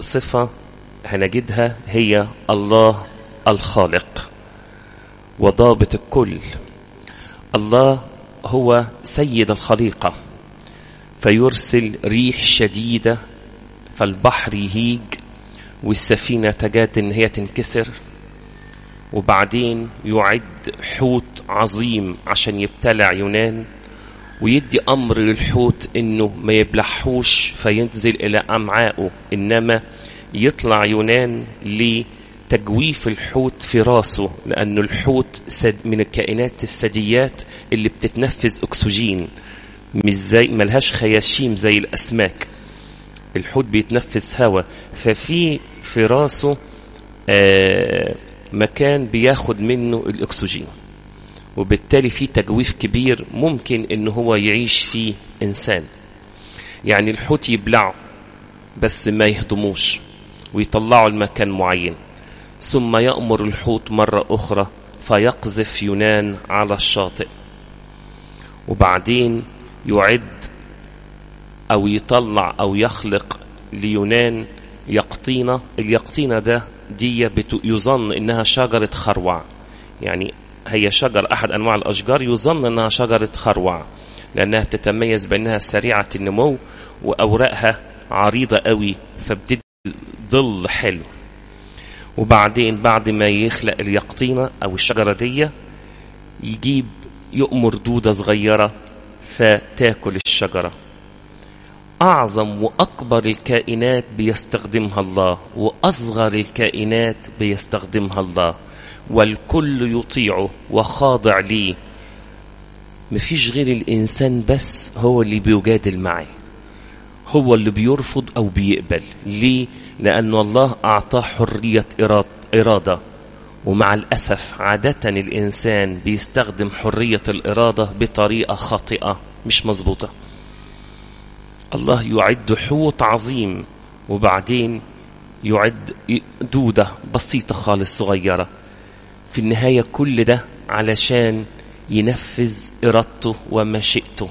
صفة هنجدها هي الله الخالق وضابط الكل الله هو سيد الخليقة فيرسل ريح شديدة فالبحر يهيج والسفينة تجاد ان هي تنكسر وبعدين يعد حوت عظيم عشان يبتلع يونان ويدي امر للحوت انه ما يبلعهوش فينزل الى امعائه انما يطلع يونان لتجويف الحوت في راسه لانه الحوت من الكائنات الثدييات اللي بتتنفذ اكسجين مش زي ملهاش خياشيم زي الاسماك الحوت بيتنفس هواء ففي في راسه آه مكان بياخد منه الاكسجين وبالتالي في تجويف كبير ممكن ان هو يعيش فيه انسان يعني الحوت يبلعه بس ما يهضموش ويطلعه لمكان معين ثم يأمر الحوت مرة أخرى فيقذف يونان على الشاطئ وبعدين يعد أو يطلع أو يخلق ليونان يقطينة اليقطينة ده دي يظن إنها شجرة خروع يعني هي شجر أحد أنواع الأشجار يظن أنها شجرة خروع لأنها بتتميز بأنها سريعة النمو وأوراقها عريضة قوي فبتدي ظل حلو وبعدين بعد ما يخلق اليقطينة أو الشجرة دي يجيب يؤمر دودة صغيرة فتاكل الشجرة أعظم وأكبر الكائنات بيستخدمها الله وأصغر الكائنات بيستخدمها الله والكل يطيعه وخاضع ليه مفيش غير الإنسان بس هو اللي بيجادل معاه هو اللي بيرفض أو بيقبل ليه؟ لأن الله أعطاه حرية إرادة ومع الأسف عادة الإنسان بيستخدم حرية الإرادة بطريقة خاطئة مش مظبوطة الله يعد حوت عظيم وبعدين يعد دودة بسيطة خالص صغيرة في النهاية كل ده علشان ينفذ إرادته ومشيئته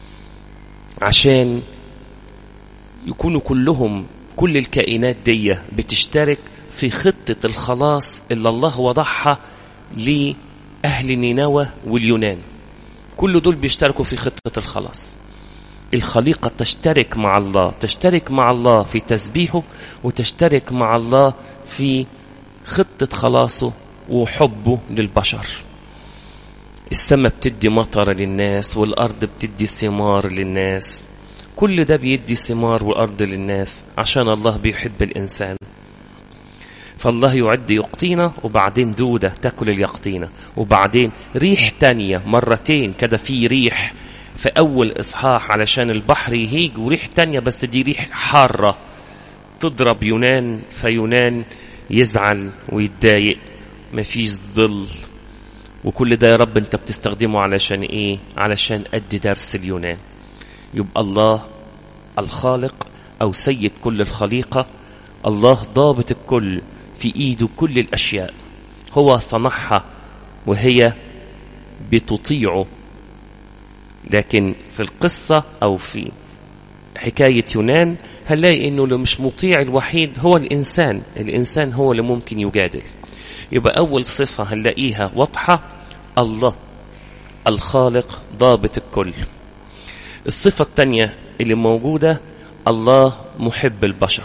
عشان يكونوا كلهم كل الكائنات دي بتشترك في خطة الخلاص اللي الله وضعها لأهل نينوى واليونان كل دول بيشتركوا في خطة الخلاص الخليقة تشترك مع الله تشترك مع الله في تسبيحه وتشترك مع الله في خطة خلاصه وحبه للبشر السماء بتدي مطر للناس والأرض بتدي ثمار للناس كل ده بيدي ثمار وأرض للناس عشان الله بيحب الإنسان فالله يعد يقطينة وبعدين دودة تاكل اليقطينة وبعدين ريح تانية مرتين كده في ريح في أول إصحاح علشان البحر يهيج وريح تانية بس دي ريح حارة تضرب يونان فيونان يزعل ويتضايق مفيش ظل وكل ده يا رب انت بتستخدمه علشان ايه علشان ادي درس اليونان يبقى الله الخالق او سيد كل الخليقه الله ضابط الكل في ايده كل الاشياء هو صنعها وهي بتطيعه لكن في القصه او في حكايه يونان هنلاقي انه اللي مش مطيع الوحيد هو الانسان الانسان هو اللي ممكن يجادل يبقى اول صفه هنلاقيها واضحه الله الخالق ضابط الكل الصفة الثانية اللي موجودة الله محب البشر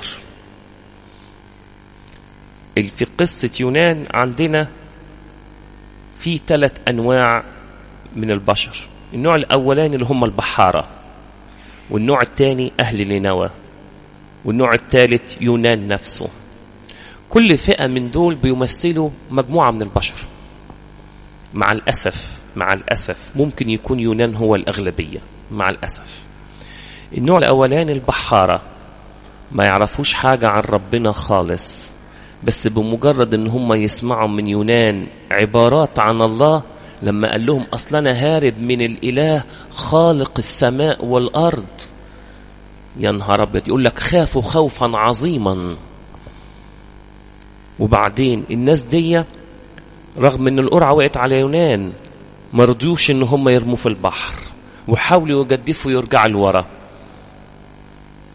في قصة يونان عندنا في ثلاث أنواع من البشر النوع الأولاني اللي هم البحارة والنوع الثاني أهل نينوى والنوع الثالث يونان نفسه كل فئة من دول بيمثلوا مجموعة من البشر مع الأسف مع الأسف ممكن يكون يونان هو الأغلبية مع الأسف النوع الأولاني البحارة ما يعرفوش حاجة عن ربنا خالص بس بمجرد ان هم يسمعوا من يونان عبارات عن الله لما قال لهم اصل انا هارب من الاله خالق السماء والارض يا نهار ابيض يقول لك خافوا خوفا عظيما وبعدين الناس دي رغم ان القرعه وقعت على يونان ما رضيوش ان هم يرموا في البحر وحاولوا يجدفوا يرجعوا لورا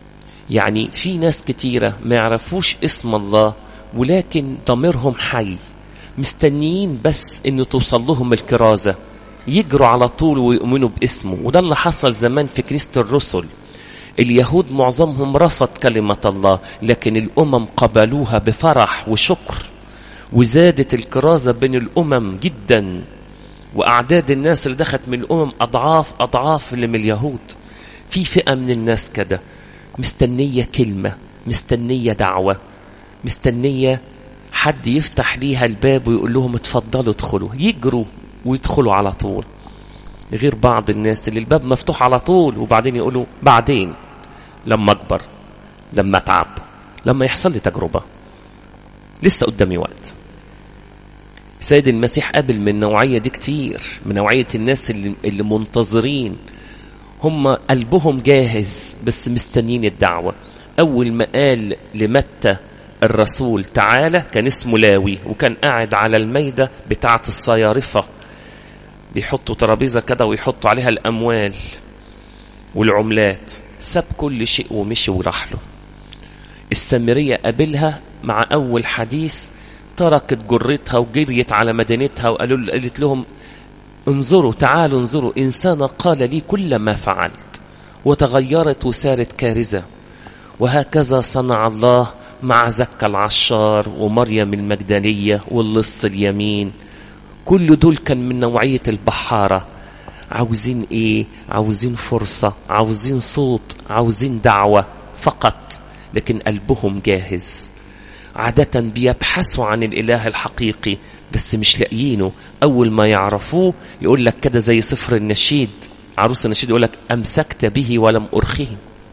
يعني في ناس كتيرة ما يعرفوش اسم الله ولكن ضميرهم حي مستنيين بس انه توصل لهم الكرازة يجروا على طول ويؤمنوا باسمه وده اللي حصل زمان في كنيسة الرسل اليهود معظمهم رفض كلمة الله لكن الأمم قبلوها بفرح وشكر وزادت الكرازة بين الأمم جدا وأعداد الناس اللي دخلت من الأمم أضعاف أضعاف اللي من اليهود في فئة من الناس كده مستنية كلمة مستنية دعوة مستنية حد يفتح ليها الباب ويقول لهم اتفضلوا ادخلوا يجروا ويدخلوا على طول غير بعض الناس اللي الباب مفتوح على طول وبعدين يقولوا بعدين لما اكبر لما اتعب لما يحصل لي تجربه لسه قدامي وقت سيد المسيح قابل من النوعيه دي كتير من نوعيه الناس اللي, اللي منتظرين هم قلبهم جاهز بس مستنيين الدعوه اول ما قال لمتى الرسول تعالى كان اسمه لاوي وكان قاعد على الميدة بتاعة الصيارفة بيحطوا ترابيزة كده ويحطوا عليها الأموال والعملات ساب كل شيء ومشي وراح له السامرية قابلها مع أول حديث تركت جرتها وجريت على مدينتها وقالوا قالت لهم انظروا تعالوا انظروا إنسانة قال لي كل ما فعلت وتغيرت وسارت كارثة وهكذا صنع الله مع زكا العشار ومريم المجدلية واللص اليمين كل دول كان من نوعية البحارة عاوزين ايه عاوزين فرصة عاوزين صوت عاوزين دعوة فقط لكن قلبهم جاهز عادة بيبحثوا عن الإله الحقيقي بس مش لاقيينه أول ما يعرفوه يقول لك كده زي سفر النشيد عروس النشيد يقول لك أمسكت به ولم أرخيه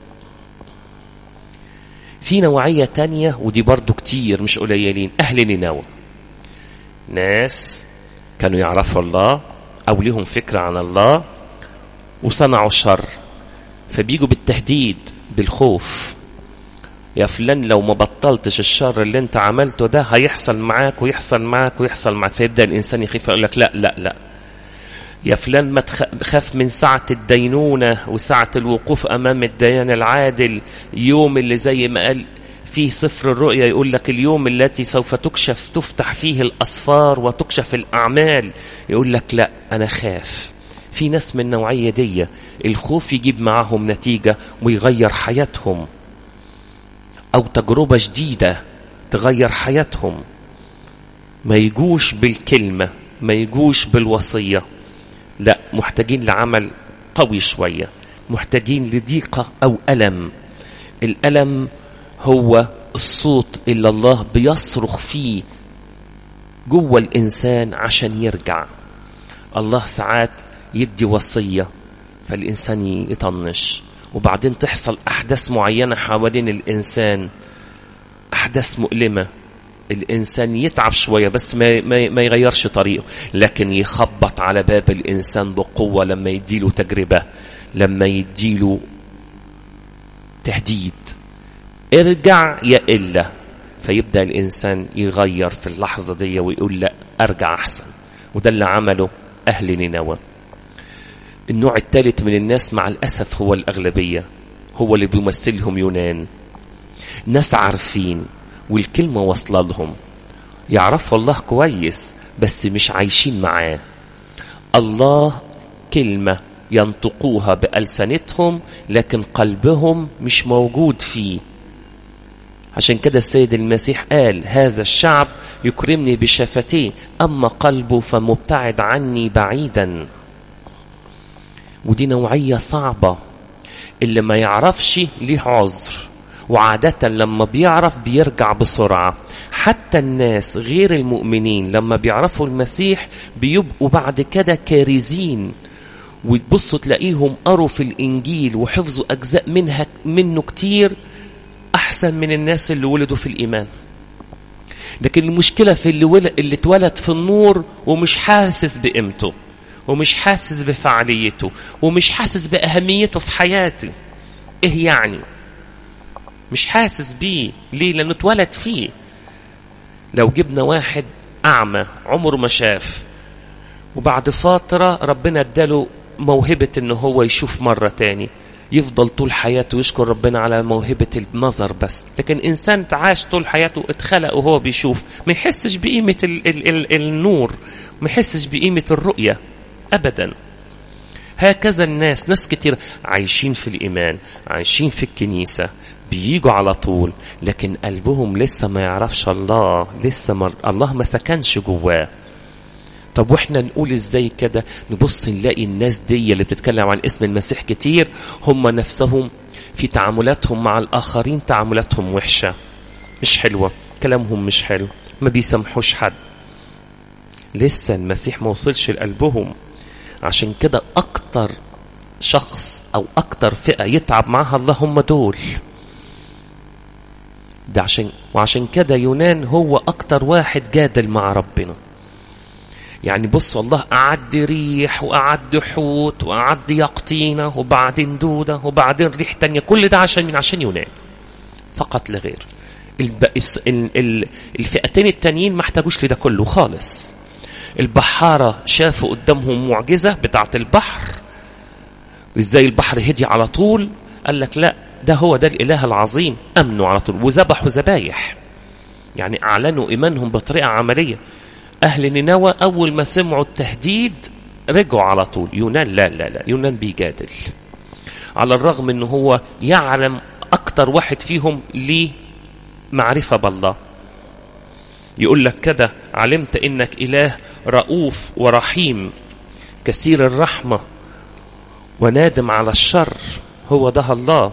في نوعية تانية ودي برضو كتير مش قليلين أهل نينوى ناس كانوا يعرفوا الله أو ليهم فكرة عن الله وصنعوا الشر فبيجوا بالتهديد بالخوف يا فلان لو ما بطلتش الشر اللي انت عملته ده هيحصل معاك ويحصل معاك ويحصل معاك فيبدا الانسان يخاف يقول لك لا لا لا يا فلان ما تخاف من ساعة الدينونة وساعة الوقوف أمام الديان العادل يوم اللي زي ما قال في سفر الرؤيا يقول لك اليوم التي سوف تكشف تفتح فيه الأسفار وتكشف الأعمال يقول لك لا أنا خاف في ناس من النوعية دي الخوف يجيب معاهم نتيجة ويغير حياتهم أو تجربة جديدة تغير حياتهم ما يجوش بالكلمة ما يجوش بالوصية لا محتاجين لعمل قوي شوية محتاجين لضيقة أو ألم الألم هو الصوت اللي الله بيصرخ فيه جوه الإنسان عشان يرجع الله ساعات يدي وصية فالإنسان يطنش وبعدين تحصل أحداث معينة حوالين الإنسان أحداث مؤلمة الإنسان يتعب شوية بس ما, ما, ما يغيرش طريقه لكن يخبط على باب الإنسان بقوة لما يديله تجربة لما يديله تهديد ارجع يا إلا فيبدأ الإنسان يغير في اللحظة دي ويقول لا أرجع أحسن وده اللي عمله أهل نينوى النوع الثالث من الناس مع الأسف هو الأغلبية هو اللي بيمثلهم يونان ناس عارفين والكلمة واصلة لهم يعرفوا الله كويس بس مش عايشين معاه الله كلمة ينطقوها بألسنتهم لكن قلبهم مش موجود فيه عشان كده السيد المسيح قال هذا الشعب يكرمني بشفتيه أما قلبه فمبتعد عني بعيدا ودي نوعية صعبة اللي ما يعرفش ليه عذر وعادة لما بيعرف بيرجع بسرعة حتى الناس غير المؤمنين لما بيعرفوا المسيح بيبقوا بعد كده كارزين وتبصوا تلاقيهم قروا في الإنجيل وحفظوا أجزاء منها منه كتير أحسن من الناس اللي ولدوا في الإيمان لكن المشكلة في اللي, ولد اللي اتولد في النور ومش حاسس بقيمته ومش حاسس بفعاليته ومش حاسس بأهميته في حياتي إيه يعني مش حاسس بيه ليه لأنه اتولد فيه لو جبنا واحد أعمى عمره ما شاف وبعد فترة ربنا اداله موهبة ان هو يشوف مرة تاني يفضل طول حياته يشكر ربنا على موهبة النظر بس لكن إنسان عاش طول حياته اتخلق وهو بيشوف ما يحسش بقيمة ال ال ال النور ما يحسش بقيمة الرؤية أبدا هكذا الناس ناس كتير عايشين في الإيمان عايشين في الكنيسة بييجوا على طول لكن قلبهم لسه ما يعرفش الله لسه ما الله ما سكنش جواه طب واحنا نقول ازاي كده نبص نلاقي الناس دي اللي بتتكلم عن اسم المسيح كتير هم نفسهم في تعاملاتهم مع الاخرين تعاملاتهم وحشه مش حلوه كلامهم مش حلو ما بيسامحوش حد لسه المسيح ما وصلش لقلبهم عشان كده اكتر شخص او اكتر فئه يتعب معاها الله هم دول ده عشان وعشان كده يونان هو اكتر واحد جادل مع ربنا يعني بص الله أعد ريح وأعد حوت وأعد يقطينة وبعدين دودة وبعدين ريح تانية كل ده عشان من عشان يونان فقط لغير الفئتين التانيين ما احتاجوش لده كله خالص البحارة شافوا قدامهم معجزة بتاعة البحر ازاي البحر هدي على طول قال لك لا ده هو ده الإله العظيم أمنوا على طول وذبحوا ذبايح يعني أعلنوا إيمانهم بطريقة عملية أهل نينوى أول ما سمعوا التهديد رجعوا على طول يونان لا لا لا يونان بيجادل على الرغم أنه هو يعلم أكتر واحد فيهم ليه معرفة بالله يقول لك كده علمت إنك إله رؤوف ورحيم كثير الرحمة ونادم على الشر هو ده الله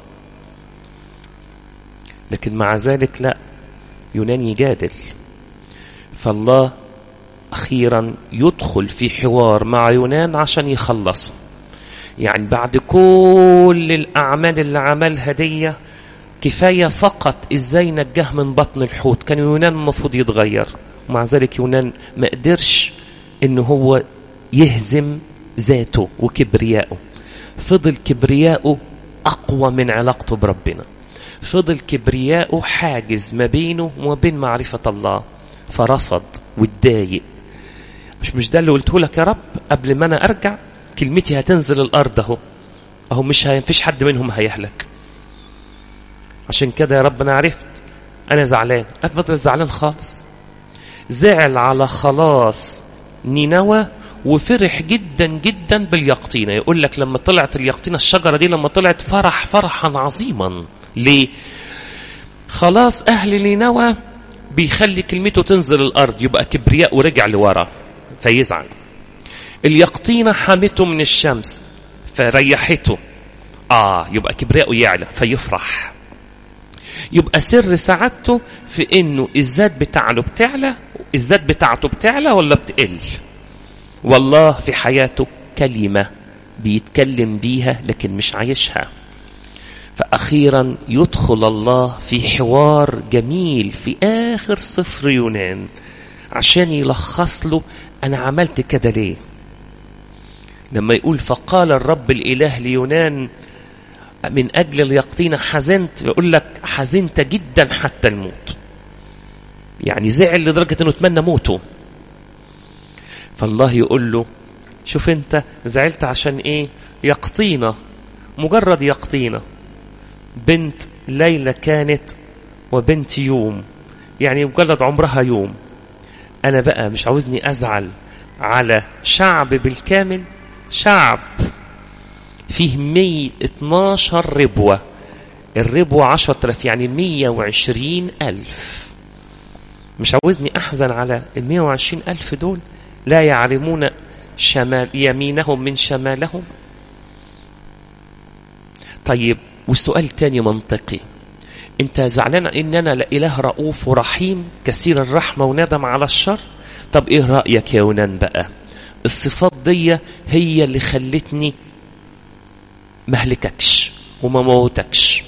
لكن مع ذلك لا يونان يجادل فالله أخيرا يدخل في حوار مع يونان عشان يخلصه يعني بعد كل الأعمال اللي عملها دي كفاية فقط إزاي نجاه من بطن الحوت كان يونان المفروض يتغير ومع ذلك يونان ما قدرش إن هو يهزم ذاته وكبرياءه فضل كبرياءه أقوى من علاقته بربنا فضل كبرياءه حاجز ما بينه وما بين معرفة الله فرفض واتضايق مش مش ده اللي قلته لك يا رب قبل ما انا ارجع كلمتي هتنزل الارض اهو اهو مش فيش حد منهم هيهلك عشان كده يا رب انا عرفت انا زعلان افضل زعلان خالص زعل على خلاص نينوى وفرح جدا جدا باليقطينه يقول لك لما طلعت اليقطينه الشجره دي لما طلعت فرح فرحا عظيما ليه خلاص اهل نينوى بيخلي كلمته تنزل الارض يبقى كبرياء ورجع لورا فيزعل اليقطينه حامته من الشمس فريحته اه يبقى كبرياءه يعلى فيفرح يبقى سر سعادته في انه الذات بتاعته بتعلى الذات بتاعته بتعلى ولا بتقل والله في حياته كلمه بيتكلم بيها لكن مش عايشها فأخيرا يدخل الله في حوار جميل في آخر صفر يونان عشان يلخص له أنا عملت كده ليه لما يقول فقال الرب الإله ليونان من أجل اليقطين حزنت يقول لك حزنت جدا حتى الموت يعني زعل لدرجة أنه اتمنى موته فالله يقول له شوف أنت زعلت عشان إيه يقطينا مجرد يقطينا بنت ليلى كانت وبنت يوم يعني مجرد عمرها يوم أنا بقى مش عاوزني أزعل على شعب بالكامل شعب فيه 112 ربوة الربوة 10000 يعني 120 ألف مش عاوزني أحزن على ال 120 ألف دول لا يعلمون شمال يمينهم من شمالهم طيب والسؤال تاني منطقي انت زعلان ان انا لا اله رؤوف ورحيم كثير الرحمه وندم على الشر طب ايه رايك يا يونان بقى الصفات دي هي اللي خلتني مهلككش وما موتكش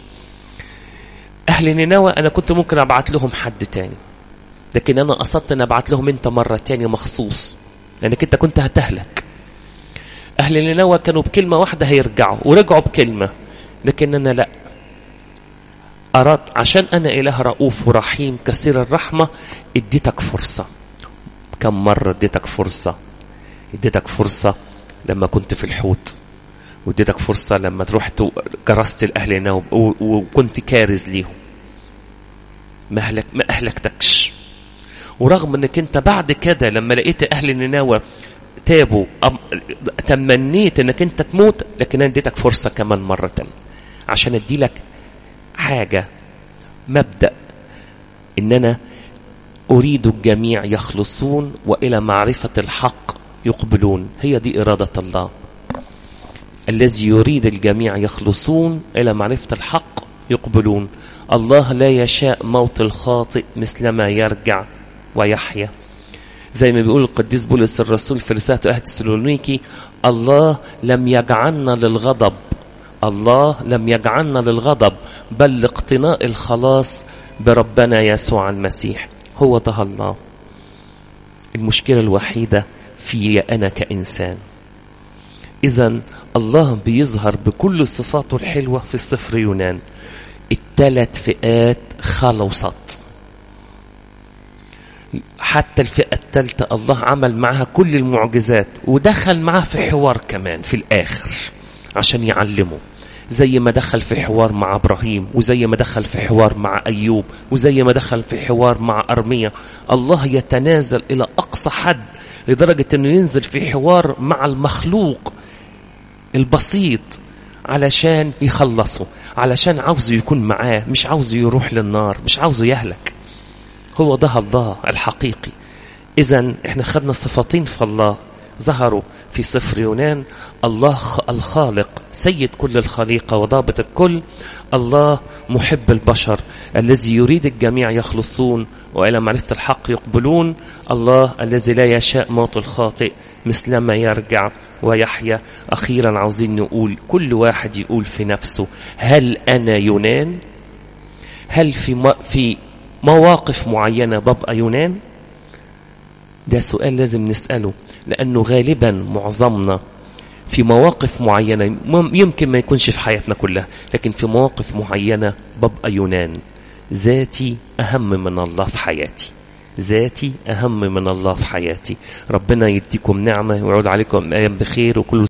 اهل نينوى انا كنت ممكن ابعت لهم حد تاني لكن انا قصدت ان ابعت لهم انت مره تانية مخصوص لانك انت كنت هتهلك اهل نينوى كانوا بكلمه واحده هيرجعوا ورجعوا بكلمه لكن أنا لا أردت عشان أنا إله رؤوف ورحيم كثير الرحمة اديتك فرصة كم مرة اديتك فرصة اديتك فرصة لما كنت في الحوت واديتك فرصة لما تروح جرست الأهل هنا وكنت كارز ليهم ما أهلك ما أهلكتكش ورغم انك انت بعد كده لما لقيت اهل نينوى تابوا تمنيت انك انت تموت لكن انا اديتك فرصه كمان مره تانية عشان ادي لك حاجه مبدا ان انا اريد الجميع يخلصون والى معرفه الحق يقبلون هي دي اراده الله الذي يريد الجميع يخلصون الى معرفه الحق يقبلون الله لا يشاء موت الخاطئ مثلما يرجع ويحيا زي ما بيقول القديس بولس الرسول في رسالة أهل تسالونيكي الله لم يجعلنا للغضب الله لم يجعلنا للغضب بل لاقتناء الخلاص بربنا يسوع المسيح هو ده الله المشكلة الوحيدة في أنا كإنسان إذا الله بيظهر بكل صفاته الحلوة في السفر يونان الثلاث فئات خلصت حتى الفئة الثالثة الله عمل معها كل المعجزات ودخل معها في حوار كمان في الآخر عشان يعلمه زي ما دخل في حوار مع إبراهيم وزي ما دخل في حوار مع أيوب وزي ما دخل في حوار مع أرمية الله يتنازل إلى أقصى حد لدرجة أنه ينزل في حوار مع المخلوق البسيط علشان يخلصه علشان عاوزه يكون معاه مش عاوزه يروح للنار مش عاوزه يهلك هو ده الله الحقيقي إذا احنا خدنا صفتين في الله ظهروا في سفر يونان الله الخالق سيد كل الخليقة وضابط الكل الله محب البشر الذي يريد الجميع يخلصون وإلى معرفة الحق يقبلون الله الذي لا يشاء موت الخاطئ مثلما يرجع ويحيا أخيرا عاوزين نقول كل واحد يقول في نفسه هل أنا يونان هل في, في مواقف معينة ببقى يونان ده سؤال لازم نسأله لأنه غالبا معظمنا في مواقف معينة يمكن ما يكونش في حياتنا كلها لكن في مواقف معينة ببقى يونان ذاتي أهم من الله في حياتي ذاتي أهم من الله في حياتي ربنا يديكم نعمة ويعود عليكم أيام بخير وكل